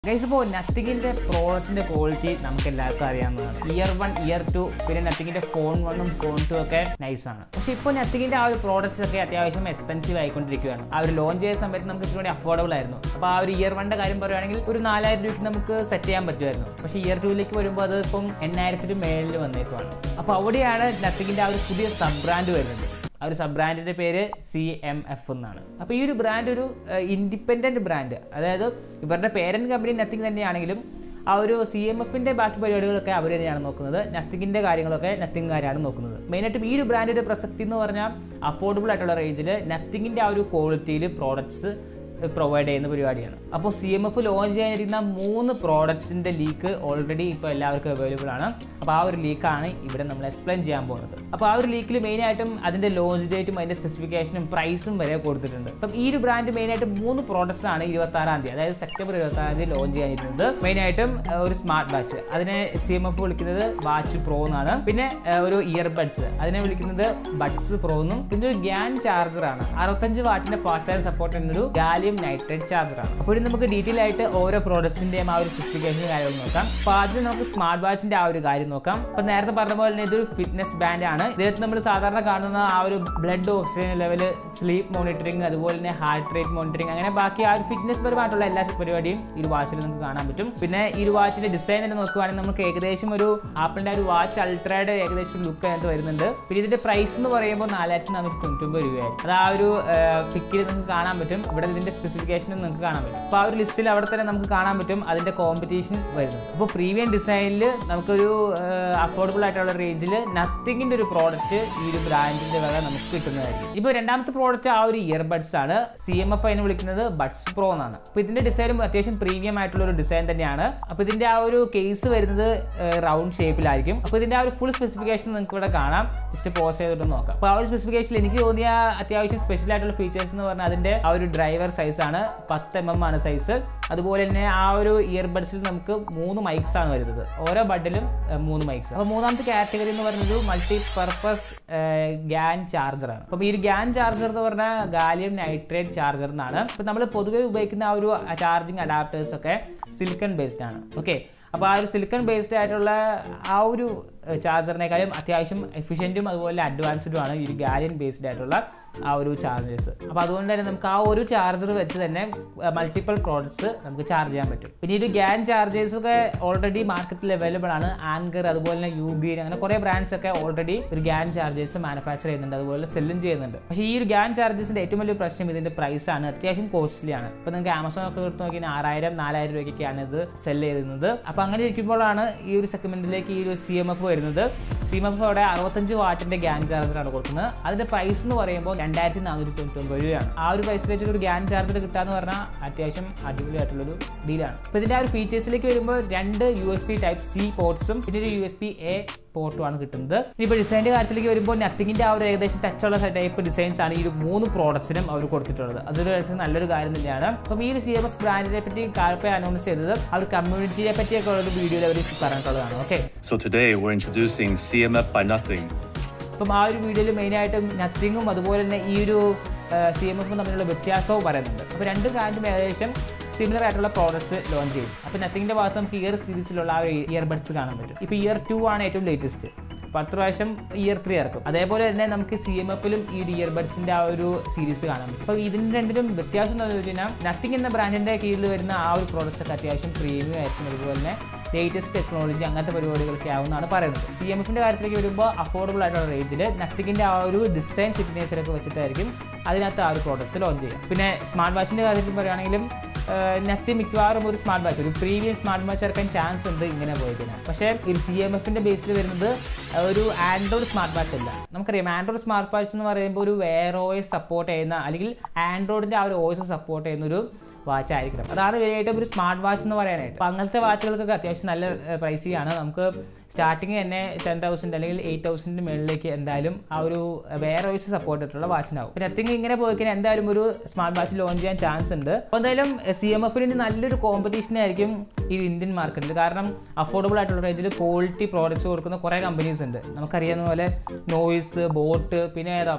Guys ഇപ്പോൾ നത്തിങ്ങിൻ്റെ പ്രോഡക്റ്റിൻ്റെ quality നമുക്ക് എല്ലാവർക്കും അറിയാവുന്നതാണ് ഇയർ വൺ ഇയർ ടു പിന്നെ നത്തിങ്ങിൻ്റെ ഫോൺ വണ്ണും ഫോൺ ടു ഒക്കെ നൈസാണ് പക്ഷേ ഇപ്പോൾ നത്തിങ്ങിൻ്റെ ആ ഒരു പ്രോഡക്റ്റ്സ് ഒക്കെ അത്യാവശ്യം എക്സ്പെൻസീവ് ആയിക്കൊണ്ടിരിക്കുകയാണ് ആ ഒരു ലോഞ്ച് ചെയ്ത സമയത്ത് നമുക്ക് ഇത്തിരി അഫോർഡബിൾ ആയിരുന്നു അപ്പോൾ ആ ഒരു ഇയർ വണ്ണിൻ്റെ കാര്യം പറയുകയാണെങ്കിൽ ഒരു നാലായിരം രൂപയ്ക്ക് നമുക്ക് സെറ്റ് ചെയ്യാൻ പറ്റുമായിരുന്നു പക്ഷേ ഇയർ ടുവിലേക്ക് വരുമ്പോൾ അത് ഇപ്പം എണ്ണായിരത്തിന് മേളിൽ വന്നേക്കുവാണ് അപ്പോൾ അവിടെയാണ് നത്തിങ്ങിൻ്റെ ആ ഒരു പുതിയ സബ് ബ്രാൻഡ് വരുന്നത് ആ ഒരു സബ് ബ്രാൻഡിൻ്റെ പേര് സി എം എഫ് എന്നാണ് അപ്പോൾ ഈ ഒരു ബ്രാൻഡ് ഒരു ഇൻഡിപെൻഡൻറ്റ് ബ്രാൻഡ് അതായത് ഇവരുടെ പേരൻറ്റ് കമ്പനി നത്തിങ് തന്നെയാണെങ്കിലും ആ ഒരു സി എം എഫിൻ്റെ ബാക്കി പരിപാടികളൊക്കെ അവർ തന്നെയാണ് നോക്കുന്നത് നത്തിങ്ങിൻ്റെ കാര്യങ്ങളൊക്കെ നത്തിങ്ങുകാരാണ് നോക്കുന്നത് മെയിനായിട്ടും ഈ ഒരു ബ്രാൻഡിൻ്റെ പ്രസക്തി എന്ന് പറഞ്ഞാൽ അഫോർഡബിൾ ആയിട്ടുള്ള റേഞ്ചിൽ നത്തിങ്ങിൻ്റെ ആ ഒരു ക്വാളിറ്റിയിൽ പ്രോഡക്ട്സ് പ്രൊവൈഡ് ചെയ്യുന്ന പരിപാടിയാണ് അപ്പോൾ സി എം എഫ് ലോഞ്ച് ചെയ്യാനിരിക്കുന്ന മൂന്ന് പ്രോഡക്ട്സിൻ്റെ ലീക്ക് ഓൾറെഡി ഇപ്പോൾ എല്ലാവർക്കും അവൈലബിൾ ആണ് അപ്പോൾ ആ ഒരു ലീക്കാണ് ഇവിടെ നമ്മൾ എക്സ്പ്ലെയിൻ ചെയ്യാൻ പോകുന്നത് അപ്പോൾ ആ ഒരു ലീക്കിൽ മെയിനായിട്ടും അതിൻ്റെ ലോഞ്ച് ഡേറ്റും അതിൻ്റെ സ്പെസിഫിക്കേഷനും പ്രൈസും വരെ കൊടുത്തിട്ടുണ്ട് അപ്പം ഈ ഒരു ബ്രാൻഡ് മെയിനായിട്ട് മൂന്ന് പ്രോഡക്ട്സ് ആണ് ഇരുപത്താറാം തീയതി അതായത് സെപ്റ്റംബർ ഇരുപത്താറാം തീയതി ലോഞ്ച് ചെയ്യാനിരുന്നത് മെയിനായിട്ടും ഏഹ്, ഒരു സ്മാർട്ട് വാച്ച് അതിനെ സി എം എഫ് വിളിക്കുന്നത് വാച്ച് പ്രോ എന്നാണ് പിന്നെ ഏഹ്, ഒരു ഇയർ ബഡ്സ് അതിനെ വിളിക്കുന്നത് ബഡ്സ് പ്രോ എന്നും പിന്നെ ഒരു ഗ്യാൻ ചാർജർ ആണ് അറുപത്തഞ്ച് വാട്ടിന്റെ ഫാസ്റ്റ് ചാർജ് സപ്പോർട്ട് എന്നൊരു ഗാലിയം നൈട്രേറ്റ് ചാർജർ ആണ് അപ്പോൾ ഇത് നമുക്ക് ഡീറ്റെയിൽ ആയിട്ട് ഓരോ പ്രോഡക്ട്സിന്റെയും ആ ഒരു സ്പെസിഫിക്കേഷൻ കാര്യങ്ങൾ നോക്കാം അപ്പോൾ ആദ്യം നമുക്ക് സ്മാർട്ട് വാച്ചിന്റെ ആ ഒരു കാര്യം നോക്കാം അപ്പോൾ നേരത്തെ പറഞ്ഞ പോലെ തന്നെ ഇതൊരു ഫിറ്റ്നസ് ബാൻഡ് ആണ് ഇതിനകത്ത് നമ്മൾ സാധാരണ കാണുന്ന ആ ഒരു blood oxygen level sleep monitoring അതുപോലെ തന്നെ ഹാർട്ട് റേറ്റ് മോണിറ്ററിംഗ് അങ്ങനെ ബാക്കി ആ ഒരു ഫിറ്റ്നസ് പരമായിട്ടുള്ള എല്ലാ പരിപാടിയും ഈ ഒരു വാച്ചിൽ നമുക്ക് കാണാൻ പറ്റും പിന്നെ ഈ ഒരു വാച്ചിന്റെ ഡിസൈൻ തന്നെ നോക്കുകയാണെങ്കിൽ നമുക്ക് ഏകദേശം ഒരു ആപ്പിളിന്റെ ഒരു വാച്ച് അൾട്രയുടെ ഏകദേശം ലുക്ക് അതിനകത്ത് വരുന്നുണ്ട് പിന്നെ ഇതിന്റെ പ്രൈസ് എന്ന് പറയുമ്പോൾ നാലായിരത്തി നാനൂറ്റി തൊണ്ണൂറ്റൊമ്പത് രൂപയായിരിക്കും അത് ആ ഒരു പിക്കിൽ നിങ്ങൾക്ക് കാണാൻ പറ്റും ഇവിടെ ഇതിന്റെ സ്പെസിഫിക്കേഷനും നിങ്ങൾക്ക് കാണാൻ പറ്റും അപ്പോൾ ആ ഒരു ലിസ്റ്റിൽ അവിടെ തന്നെ നമുക്ക് കാണാൻ പറ്റും അതിന്റെ കോമ്പറ്റീഷൻ വരുന്നത് അപ്പോൾ പ്രീമിയം ഡിസൈനിൽ നമുക്കൊരു അഫോർഡബിൾ ആയിട്ടുള്ള റേഞ്ചിൽ നത്തിങ്ങിന്റെ ഒരു പ്രോഡക്റ്റ് ഈ ഒരു ബ്രാൻഡിന്റെ വക നമുക്ക് കിട്ടുന്നതായിരിക്കും ഇപ്പോൾ രണ്ടാമത്തെ പ്രോഡക്റ്റ് ആ ഒരു ഇയർബഡ്സ് ആണ് സി എം എഫ് അതിനെ വിളിക്കുന്നത് ബഡ്സ് പ്രോ എന്നാണ് അപ്പോൾ ഇതിന്റെ ഡിസൈനും അത്യാവശ്യം പ്രീമിയം ആയിട്ടുള്ള ഒരു ഡിസൈൻ തന്നെയാണ് അപ്പോൾ ഇതിന്റെ ആ ഒരു കേസ് വരുന്നത് റൗണ്ട് ഷേപ്പിലായിരിക്കും അപ്പോൾ ഇതിന്റെ ആ ഒരു ഫുൾ സ്പെസിഫിക്കേഷൻ നിങ്ങൾക്ക് ഇവിടെ കാണാം ജസ്റ്റ് പോസ് ചെയ്തിട്ട് നോക്കാം അപ്പോൾ ആ ഒരു സ്പെസിഫിക്കേഷനിൽ എനിക്ക് തോന്നിയ അത്യാവശ്യം സ്പെഷ്യൽ ആയിട്ടുള്ള ഫീച്ചേഴ്സ് എന്ന് പറഞ്ഞാൽ അതിന്റെ ആ ഒരു ഡ്രൈവർ സൈസ് ആണ് പത്ത് എം എം ആണ് സൈസ് അതുപോലെ തന്നെ ആ ഒരു ഇയർബഡ്സിൽ നമുക്ക് മൂന്ന് മൈക്സ് ആണ് വരുന്നത് ഓരോ ബഡിലും മൂന്ന് മൈക്സ് അപ്പോൾ മൂന്നാമത്തെ കാറ്റഗറി എന്ന് പറയുന്നത് മൾട്ടി പർപ്പസ് ഗ്യാൻ ചാർജറാണ് അപ്പം ഈ ഒരു ഗ്യാൻ ചാർജർ എന്ന് പറഞ്ഞാൽ ഗാലിയം നൈട്രേറ്റ് ചാർജർ എന്നാണ് അപ്പം നമ്മൾ പൊതുവെ ഉപയോഗിക്കുന്ന ആ ഒരു ചാർജിങ് അഡാപ്റ്റേഴ്സ് ഒക്കെ സിലിക്കൺ ബേസ്ഡ് ആണ് ഓക്കെ അപ്പോൾ ആ ഒരു സിലിക്കൺ ബേസ്ഡ് ആയിട്ടുള്ള ആ ഒരു ചാർജറിനേക്കാളും അത്യാവശ്യം എഫിഷ്യൻറ്റും അതുപോലെ അഡ്വാൻസ്ഡും ആണ് ഈ ഒരു ഗാലിയൻ ബേസ്ഡ് ആയിട്ടുള്ള ആ ഒരു ചാർജേഴ്സ് അപ്പോൾ അതുകൊണ്ട് തന്നെ നമുക്ക് ആ ഒരു ചാർജർ വെച്ച് തന്നെ മൾട്ടിപ്പിൾ പ്രോഡക്ട്സ് നമുക്ക് ചാർജ് ചെയ്യാൻ പറ്റും പിന്നെ ഈ ഒരു ഗ്യാൻ ചാർജേഴ്സ് ഒക്കെ ഓൾറെഡി മാർക്കറ്റിൽ അവൈലബിൾ ആണ് ആങ്കർ അതുപോലെ തന്നെ യൂഗ്രീൻ അങ്ങനെ കുറേ ബ്രാൻഡ്സ് ഒക്കെ ഓൾറെഡി ഒരു ഗ്യാൻ ചാർജേഴ്സ് മാനുഫാക്ചർ ചെയ്യുന്നുണ്ട് അതുപോലെ സെല്ലും ചെയ്യുന്നുണ്ട് പക്ഷേ ഈ ഒരു ഗ്യാൻ ചാർജേഴ്സിൻ്റെ ഏറ്റവും വലിയ പ്രശ്നം ഇതിൻ്റെ പ്രൈസ് ആണ് അത്യാവശ്യം കോസ്റ്റ്ലി ആണ് ഇപ്പോൾ നിങ്ങൾക്ക് ആമസോൺ ഒക്കെ എടുത്ത് നോക്കി ആറായിരം നാലായിരം രൂപയ്ക്കൊക്കെയാണ് ഇത് സെല് ചെയ്യുന്നത് അപ്പോൾ അങ്ങനെ ഇരിക്കുമ്പോഴാണ് ഈ ഒരു സെഗ്മെന്റിലേക്ക് ഈ ഒരു സി എം എഫ് വരുന്നത് സി എം എഫ് അവിടെ അറുപത്തഞ്ച് വാട്ടിന്റെ ഗ്യാൻ ചാർജറാണ് കൊടുക്കുന്നത് അതിന്റെ പ്രൈസ് എന്ന് പറയുമ്പോൾ രണ്ടായിരത്തി നാനൂറ്റി തൊണ്ണൂറ്റൊമ്പത് രൂപയാണ് ആ ഒരു പൈസ വെച്ചിട്ട് ഒരു ഗ്യാൻ ചാർജർ കിട്ടാന്ന് പറഞ്ഞാൽ അത്യാവശ്യം അടിപൊളിയായിട്ടുള്ളൊരു ഡീലാണ് അപ്പോൾ ഇതിന്റെ ആ ഒരു ഫീച്ചേഴ്സിലേക്ക് വരുമ്പോൾ രണ്ട് U S B type C പോർട്സും പിന്നെ ഒരു യു എസ് പി എ പോർട്ടുമാണ് കിട്ടുന്നത് ഇനിയിപ്പോൾ ഡിസൈൻ്റെ കാര്യത്തിലേക്ക് വരുമ്പോൾ നത്തിങ്ങിൻ്റെ ആ ഒരു ഏകദേശം ടച്ചുള്ള ടൈപ്പ് ഡിസൈൻസ് ആണ് ഈ ഒരു മൂന്ന് പ്രോഡക്ട്സിനും അവർ കൊടുത്തിട്ടുള്ളത് അതൊരു ഒരു നല്ലൊരു കാര്യം തന്നെയാണ് അപ്പം ഈ ഒരു സി എം എഫ് ബ്രാൻഡിനെ പറ്റി കാർപ്പെ അനൗൺസ് ചെയ്തത് ആ ഒരു കമ്മ്യൂണിറ്റിയെ പറ്റിയൊക്കെ ഉള്ള ഒരു വീഡിയോയിൽ അവർ പറഞ്ഞിട്ടുള്ളതാണ് okay So today we're introducing CMF by Nothing. അപ്പം ആ ഒരു വീഡിയോയിൽ മെയിനായിട്ടും നത്തിങ്ങും അതുപോലെ തന്നെ ഈ ഒരു സി എം എഫും തമ്മിലുള്ള വ്യത്യാസവും പറയുന്നുണ്ട് അപ്പോൾ രണ്ട് ബ്രാൻഡും ഏകദേശം സിമിലർ ആയിട്ടുള്ള പ്രോഡക്ട്സ് ലോഞ്ച് ചെയ്യും അപ്പോൾ നത്തിങ്ങിൻ്റെ ഭാഗത്ത് നമുക്ക് ഇയർ സീരീസിലുള്ള ആ ഒരു ഇയർബഡ്സ് കാണാൻ പറ്റും ഇപ്പോൾ ഇയർ ടു ആണ് ഏറ്റവും ലേറ്റസ്റ്റ് പത്ത് പ്രാവശ്യം ഇയർ ത്രീ ഇറക്കും അതേപോലെ തന്നെ നമുക്ക് സി എം എഫിലും ഈ ഒരു ഇയർബഡ്സിൻ്റെ ആ ഒരു സീരീസ് കാണാൻ പറ്റും അപ്പോൾ ഇതിൻ്റെ രണ്ടിലും വ്യത്യാസം എന്താണെന്ന് വെച്ച് കഴിഞ്ഞാൽ നത്തിങ് എന്ന ബ്രാൻഡിൻ്റെ കീഴിൽ വരുന്ന ആ ഒരു പ്രോഡക്ട്സ് ഒക്കെ അത്യാവശ്യം പ്രീമിയം ആയിരിക്കും അതുപോലെ തന്നെ ലേറ്റസ്റ്റ് ടെക്നോളജി അങ്ങനത്തെ പരിപാടികളൊക്കെ ആവുമെന്നാണ് പറയുന്നത് സി എം എഫിൻ്റെ കാര്യത്തിലേക്ക് വരുമ്പോൾ അഫോർഡബിൾ ആയിട്ടുള്ള റേഞ്ചിൽ നത്തിങ്ങിൻ്റെ ആ ഒരു ഡിസൈൻ സിഗ്നേച്ചറൊക്കെ വെച്ചിട്ടായിരിക്കും അതിനകത്ത് ആ ഒരു പ്രോഡക്ട്സ് ലോഞ്ച് ചെയ്യുക പിന്നെ സ്മാർട്ട് വാച്ചിൻ്റെ കാര്യത്തിൽ പറയുകയാണെങ്കിലും നത്തി മിക്കവാറും ഒരു സ്മാർട്ട് വാച്ച് ഒരു പ്രീമിയം സ്മാർട്ട് വാച്ച് ഇറക്കാൻ ചാൻസ് ഉണ്ട് ഇങ്ങനെ പോയി കഴിഞ്ഞാൽ പക്ഷേ ഈ സി എം എഫിൻ്റെ ബേസിൽ വരുന്നത് ഒരു ആൻഡ്രോയിഡ് സ്മാർട്ട് വാച്ച് അല്ല നമുക്കറിയാം ആൻഡ്രോയിഡ് സ്മാർട്ട് വാച്ച് എന്ന് പറയുമ്പോൾ ഒരു വെയർ ഓയസ് സപ്പോർട്ട് ചെയ്യുന്ന അല്ലെങ്കിൽ ആൻഡ്രോയിഡിൻ്റെ ആ ഒരു ഓയസ് സപ്പോർട്ട് ചെയ്യുന്ന ഒരു വാച്ച് ആയിരിക്കണം അതാണ് മെയിനായിട്ടും ഒരു സ്മാർട്ട് വാച്ച് എന്ന് പറയാനായിട്ട് അപ്പോൾ അങ്ങനത്തെ വാച്ചുകൾക്കൊക്കെ അത്യാവശ്യം നല്ല പ്രൈസിയാണ് നമുക്ക് സ്റ്റാർട്ടിങ് തന്നെ ടെൻ തൗസൻഡ് അല്ലെങ്കിൽ എയ്റ്റ് തൗസൻഡിന് മുകളിലേക്ക് എന്തായാലും ആ ഒരു വേറെ വോയിസ് സപ്പോർട്ട് ആയിട്ടുള്ള വാച്ചിനാവും പിന്നെ നത്തിങ് ഇങ്ങനെ പോയി കഴിഞ്ഞാൽ എന്തായാലും ഒരു സ്മാർട്ട് വാച്ച് ലോഞ്ച് ചെയ്യാൻ ചാൻസ് ഉണ്ട് അപ്പോൾ എന്തായാലും സി എം എഫിന് നല്ലൊരു കോമ്പറ്റീഷൻ ആയിരിക്കും ഈ ഇന്ത്യൻ മാർക്കറ്റിൽ കാരണം അഫോർഡബിൾ ആയിട്ടുള്ള റേഞ്ചിൽ ക്വാളിറ്റി പ്രോഡക്റ്റ്സ് കൊടുക്കുന്ന കുറേ കമ്പനീസ് ഉണ്ട് നമുക്കറിയാവുന്ന പോലെ നോയിസ് ബോട്ട് പിന്നെ ഏതാ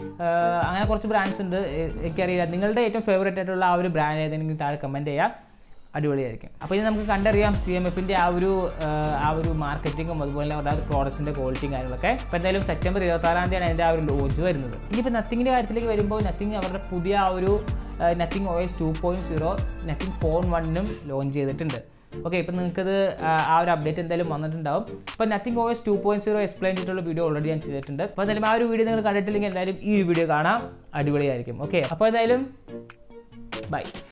ആഹ് അങ്ങനെ കുറച്ച് ബ്രാൻഡ്സ് ഉണ്ട് എ- എനിക്കറിയില്ല നിങ്ങളുടെ ഏറ്റവും ഫേവറേറ്റ് ആയിട്ടുള്ള ആ ഒരു ബ്രാൻഡ് ഏതെങ്കിലും താഴെ കമൻറ്റ് ചെയ്യുക അടിപൊളിയായിരിക്കും അപ്പോൾ ഇത് നമുക്ക് കണ്ടറിയാം സി എം എഫിൻ്റെ ആ ഒരു ആ, ആ ഒരു മാർക്കറ്റിങ്ങും അതുപോലെ അവരുടെ ആ ഒരു പ്രോഡക്ട്സിൻ്റെ ക്വാളിറ്റിയും കാര്യങ്ങളൊക്കെ അപ്പോൾ എന്തായാലും സെപ്റ്റംബർ ഇരുപത്താറാം തീയതിയാണ് അതിൻ്റെ ആ ഒരു ലോഞ്ച് വരുന്നത് ഇനിയിപ്പോൾ നത്തിങ്ങിൻ്റെ കാര്യത്തിലേക്ക് വരുമ്പോൾ നത്തിങ് അവരുടെ പുതിയ ആ ഒരു Nothing O S two point zero Nothing phone വണ്ണും ലോഞ്ച് ചെയ്തിട്ടുണ്ട് ഓക്കെ ഇപ്പം നിങ്ങൾക്കത് ആ ആ ഒരു അപ്ഡേറ്റ് എന്തായാലും വന്നിട്ടുണ്ടാവും അപ്പോൾ Nothing O S two point zero explain ചെയ്തിട്ടുള്ള വീഡിയോ ഓൾറെഡി ഞാൻ ചെയ്തിട്ടുണ്ട് അപ്പോൾ എന്തായാലും ആ ഒരു വീഡിയോ നിങ്ങൾ കണ്ടിട്ടില്ലെങ്കിൽ എന്തായാലും ഈ വീഡിയോ കാണാം അടിപൊളിയായിരിക്കും ഓക്കെ അപ്പോൾ എന്തായാലും ബൈ